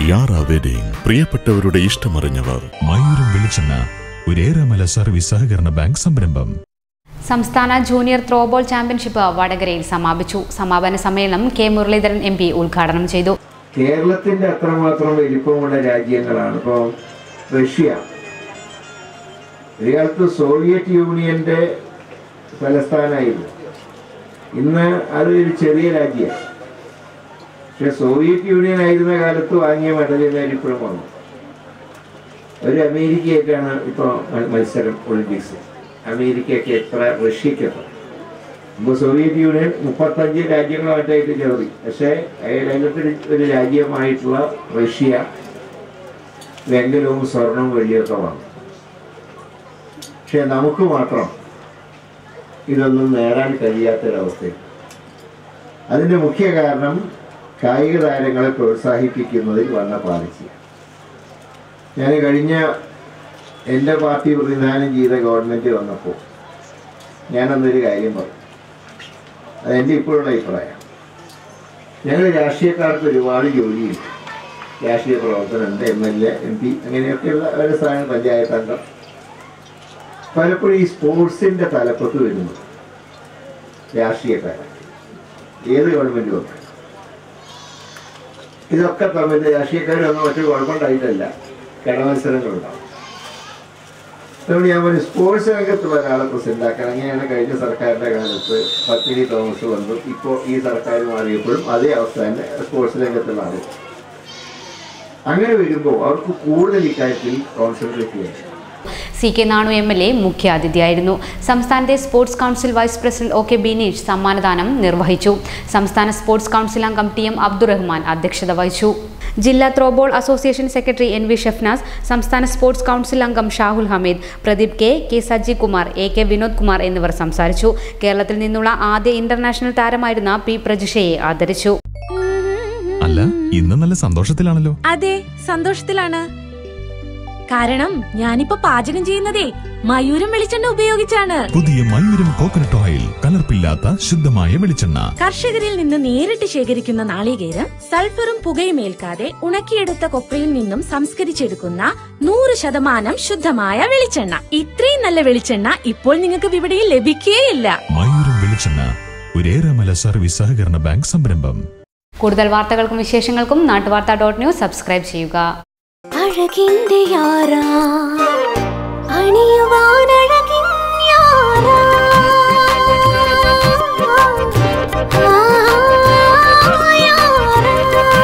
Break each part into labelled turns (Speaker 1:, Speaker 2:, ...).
Speaker 1: യാറ wedding പ്രിയപ്പെട്ടവരുടെ ഇഷ്ടമറിഞ്ഞവർ
Speaker 2: മയൂരം വെളിച്ചെണ്ണ ഒരേറെമല service സഹകരണ ബാങ്ക് സംരംഭം
Speaker 3: സംസ്ഥാന ജൂനിയർ ത്രോബോൾ ചാമ്പ്യൻഷിപ്പ് വടകരയിൽ സമാപിച്ചു സമാപന സമ്മേളനം കെ മുരളീധരൻ എം പി ഉദ്ഘാടനം ചെയ്തു
Speaker 4: കേരളത്തിന്റെ അത്രമാത്രം വലിപ്പമുള്ള രാജ്യങ്ങളാണ് ഇപ്പോൾ റഷ്യ ഒരു കാലത്ത് സോവിയറ്റ് യൂണിയന്റെ തലസ്ഥാനമായിരുന്നു ഇന്ന് അത് ഒരു ചെറിയ രാജ്യമാണ് പക്ഷെ സോവിയറ്റ് യൂണിയൻ ആയിരുന്ന കാലത്ത് വാങ്ങിയ മെഡലുകാർ ഇപ്പോഴും വന്നു ഒരു അമേരിക്കയൊക്കെയാണ് ഇപ്പോൾ മത്സരം ഒളിമ്പിക്സ് അമേരിക്കയ്ക്ക് എത്ര റഷ്യക്ക് എത്ര മുമ്പ് സോവിയറ്റ് യൂണിയൻ മുപ്പത്തഞ്ച് രാജ്യങ്ങളുമായിട്ടായിട്ട് ചേർത്തി പക്ഷേ അതിനകത്ത് ഒരു രാജ്യമായിട്ടുള്ള റഷ്യ വെങ്കലവും സ്വർണവും വെള്ളിയൊക്കെ വന്നു പക്ഷെ നമുക്ക് മാത്രം ഇതൊന്നും നേടാൻ കഴിയാത്തൊരവസ്ഥയിൽ അതിൻ്റെ മുഖ്യ കാരണം കായിക താരങ്ങളെ പ്രോത്സാഹിപ്പിക്കുന്നതിൽ വന്ന പാലിച്ച ഞാൻ കഴിഞ്ഞ എൻ്റെ പാർട്ടി പ്രതിനിധാനം ചെയ്ത ഗവൺമെൻറ് വന്നപ്പോൾ ഞാനന്നൊരു കാര്യം പറഞ്ഞു അതെൻ്റെ ഇപ്പോഴുള്ള അഭിപ്രായം ഞങ്ങൾ രാഷ്ട്രീയക്കാർക്ക് ഒരുപാട് ജോലിയുണ്ട് രാഷ്ട്രീയ പ്രവർത്തനമുണ്ട് M L A M P അങ്ങനെയൊക്കെയുള്ള ഒരു സ്ഥാനം പഞ്ചായത്ത് അംഗം പലപ്പോഴും ഈ സ്പോർട്സിൻ്റെ തലപ്പത്ത് വരുന്നു രാഷ്ട്രീയക്കാരാണ് ഏത് ഗവൺമെൻറ് വന്നു ഇതൊക്കെ തമ്മിൽ രാഷ്ട്രീയക്കാരൊന്നും മറ്റു കുഴപ്പമുണ്ടായിട്ടല്ല കടമത്സരങ്ങളുണ്ടാവും അതുകൊണ്ട് ഞാൻ പറഞ്ഞു സ്പോർട്സ് രംഗത്തുള്ള ഒരാളെ പ്രസിഡന്റ് ആക്കണം അങ്ങനെയാണ് കഴിഞ്ഞ സർക്കാരിന്റെ കാലത്ത് പത്മിനി തോമസ് വന്നു ഇപ്പോൾ ഈ സർക്കാർ മാറിയപ്പോഴും അതേ അവസ്ഥ തന്നെ സ്പോർട്സ് രംഗത്തുള്ള ആളുകൾ അങ്ങനെ വരുമ്പോൾ അവർക്ക് കൂടുതൽ ഇക്കാര്യത്തിൽ കോൺസെൻട്രേറ്റ് ചെയ്യാൻ
Speaker 3: C K Nanu M L A മുഖ്യാതിഥിയായിരുന്നു സംസ്ഥാനത്തെ sports council vice president O K Bineesh സമ്മാനദാനം നിർവഹിച്ചു സംസ്ഥാന സ്പോർട്സ് കൗൺസിൽ അംഗം ടി എം അബ്ദുറഹ്മാൻ അധ്യക്ഷത വഹിച്ചു ജില്ലാ throwball association secretary N V Shefnas സംസ്ഥാന സ്പോർട്സ് കൗൺസിൽ അംഗം Shahul Hameed Pradeep K K Saji Kumar A K Vinod Kumar എന്നിവർ സംസാരിച്ചു കേരളത്തിൽ നിന്നുള്ള ആദ്യ ഇന്റർനാഷണൽ താരമായിരുന്ന പി പ്രജിഷയെ ആദരിച്ചു
Speaker 2: അല്ല ഇന്ന് നല്ല സന്തോഷത്തിലാണല്ലോ
Speaker 5: അതെ സന്തോഷത്തിലാണ് കാരണം ഞാനിപ്പോ പാചകം ചെയ്യുന്നതേ മയൂരം വെളിച്ചെണ്ണ ഉപയോഗിച്ചാണ്
Speaker 2: പുതിയ മയൂരം കോക്കനട്ട് ഓയിൽ കലർപ്പില്ലാത്ത ശുദ്ധമായ വെളിച്ചെണ്ണ
Speaker 5: കർഷകരിൽ നിന്ന് നേരിട്ട് ശേഖരിക്കുന്ന നാളികേരം സൾഫറും പുകയും ഏൽക്കാതെ ഉണക്കിയെടുത്ത കൊപ്രയിൽ നിന്നും സംസ്കരിച്ചെടുക്കുന്ന നൂറ് ശതമാനം ശുദ്ധമായ വെളിച്ചെണ്ണ ഇത്രയും നല്ല വെളിച്ചെണ്ണ ഇപ്പോൾ നിങ്ങൾക്ക് വിപണിയിൽ ലഭിക്കുകയില്ല
Speaker 2: മയൂരം വെളിച്ചെണ്ണ ഒരേറെമല സർവീസ് സഹകരണ ബാങ്ക് സംരംഭം
Speaker 3: കൂടുതൽ വാർത്തകൾക്കും വിശേഷങ്ങൾക്കും നാട്ടുവാർത്ത ഡോട്ട് ന്യൂസ് സബ്സ്ക്രൈബ് ചെയ്യുക
Speaker 6: അഴകിന്റെ യാറാ അണിയുവാനഴകിൻ യാറാ ആ, യാറാ.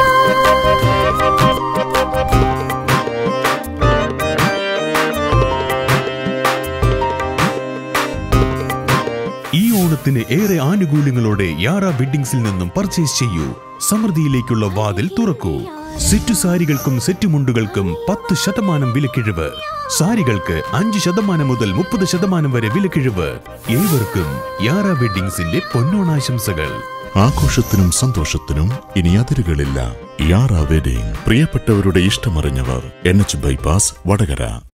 Speaker 7: ഈ ഓണത്തിന് ഏറെ ആനുകൂല്യങ്ങളോടെ യാറ വെഡ്ഡിങ്സിൽ നിന്നും പർച്ചേസ് ചെയ്യൂ സമൃദ്ധിയിലേക്കുള്ള വാതിൽ തുറക്കൂ സെറ്റു സാരികൾക്കും സെറ്റു മുണ്ടുകൾക്കും പത്ത് ശതമാനം വിലക്കിഴിവ് സാരികൾക്ക് അഞ്ച് ശതമാനം മുതൽ മുപ്പത് ശതമാനം വരെ വിലക്കിഴിവ് ഏവർക്കും യാറ വെഡ്ഡിങ്സിന്റെ പൊന്നോണാശംസകൾ
Speaker 1: ആഘോഷത്തിനും സന്തോഷത്തിനും ഇനി അതിരുകളില്ല യാറ വെഡിങ് പ്രിയപ്പെട്ടവരുടെ ഇഷ്ടമറിഞ്ഞവർ എൻ എച്ച് ബൈപ്പാസ് വടകര